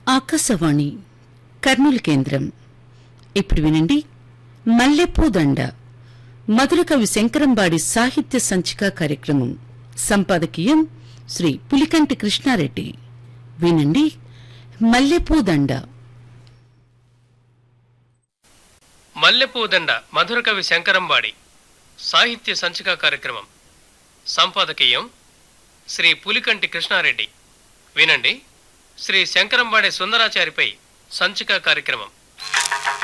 ఆకాశవాణి కర్నూలు కేంద్రం ఇప్పుడు వినండి మల్లెపూదండ మధుర కవి శంకరంబాడి సాహిత్య సంచిక కార్యక్రమం సంపాదకీయం శ్రీ పులికంటి కృష్ణారెడ్డి వినండి మల్లెపూదండ మల్లెపూదండ మధురకవి శంకరంబాడి సాహిత్య సంచిక కార్యక్రమం సంపాదకీయం శ్రీ పులికంటి కృష్ణారెడ్డి వినండి శ్రీ శంకరంబాడి సుందరాచారిపై సంచిక కార్యక్రమం